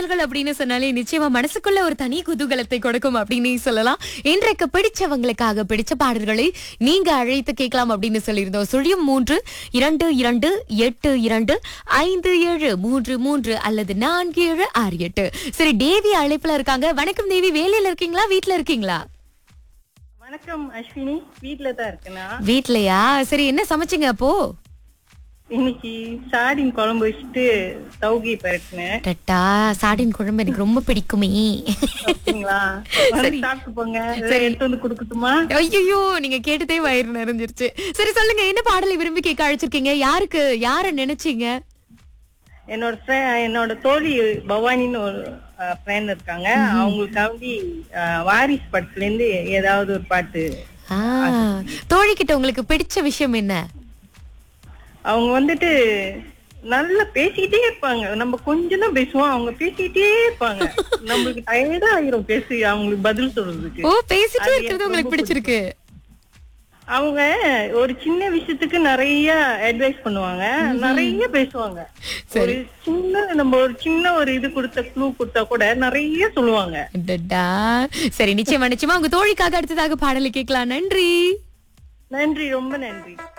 பாடல்கள் அப்படின்னு சொன்னாலே நிச்சயமா மனசுக்குள்ள ஒரு தனி குதூகலத்தை கொடுக்கும் அப்படின்னு சொல்லலாம் இன்றைக்கு பிடிச்சவங்களுக்காக பிடிச்ச பாடல்களை நீங்க அழைத்து கேட்கலாம் அப்படின்னு சொல்லியிருந்தோம் சுழியம் மூன்று இரண்டு இரண்டு எட்டு இரண்டு ஐந்து ஏழு மூன்று மூன்று அல்லது நான்கு ஏழு ஆறு எட்டு சரி தேவி அழைப்புல இருக்காங்க வணக்கம் தேவி வேலையில இருக்கீங்களா வீட்ல இருக்கீங்களா வணக்கம் அஸ்வினி வீட்ல தான் இருக்கேனா வீட்லயா சரி என்ன சமைச்சீங்க அப்போ இன்னைக்கு சாடின் குழம்பு வச்சுட்டு தௌகி பரட்டினேன் டட்டா சாடின் குழம்பு எனக்கு ரொம்ப பிடிக்குமே ஓகேங்களா வந்து சாப்பிட்டு போங்க சரி. எடுத்து வந்து குடுக்கட்டுமா ஐயோ நீங்க கேட்டதே வயிறு நிறைஞ்சிருச்சு சரி சொல்லுங்க என்ன பாடலை விரும்பி கேட்க அழைச்சிருக்கீங்க யாருக்கு யார நினைச்சீங்க என்னோட friend- என்னோட தோழி பவானின்னு ஒரு ஃப்ரெண்ட் இருக்காங்க அவங்களுக்காண்டி அஹ், வாரிஸ் படத்துல இருந்து ஏதாவது ஒரு பாட்டு ஆ, தோழிக்கிட்ட உங்களுக்கு பிடிச்ச விஷயம் என்ன அவங்க வந்துட்டு நல்லா பேசிக்கிட்டே இருப்பாங்க நம்ம கொஞ்சம் தான் பேசுவோம் அவங்க பேசிக்கிட்டே இருப்பாங்க நம்மளுக்கு டயர்டா ஆயிரும் பேசி அவங்களுக்கு பதில் சொல்றதுக்கு ஓ பேசிட்டே அது இருக்கிறது எனக்கு உங்களுக்கு ரொம்ப பிடிச்சிருக்கு அவங்க ஒரு சின்ன விஷயத்துக்கு நிறைய அட்வைஸ் பண்ணுவாங்க நிறைய பேசுவாங்க ஒரு சின்ன நம்ம ஒரு சின்ன ஒரு இது கொடுத்த க்ளூ கொடுத்தா கூட நிறைய சொல்லுவாங்க டட்டா. சரி நிச்சயமா நிச்சயமா உங்க தோழிக்காக அடுத்ததாக பாடலை கேட்கலாம் நன்றி நன்றி ரொம்ப நன்றி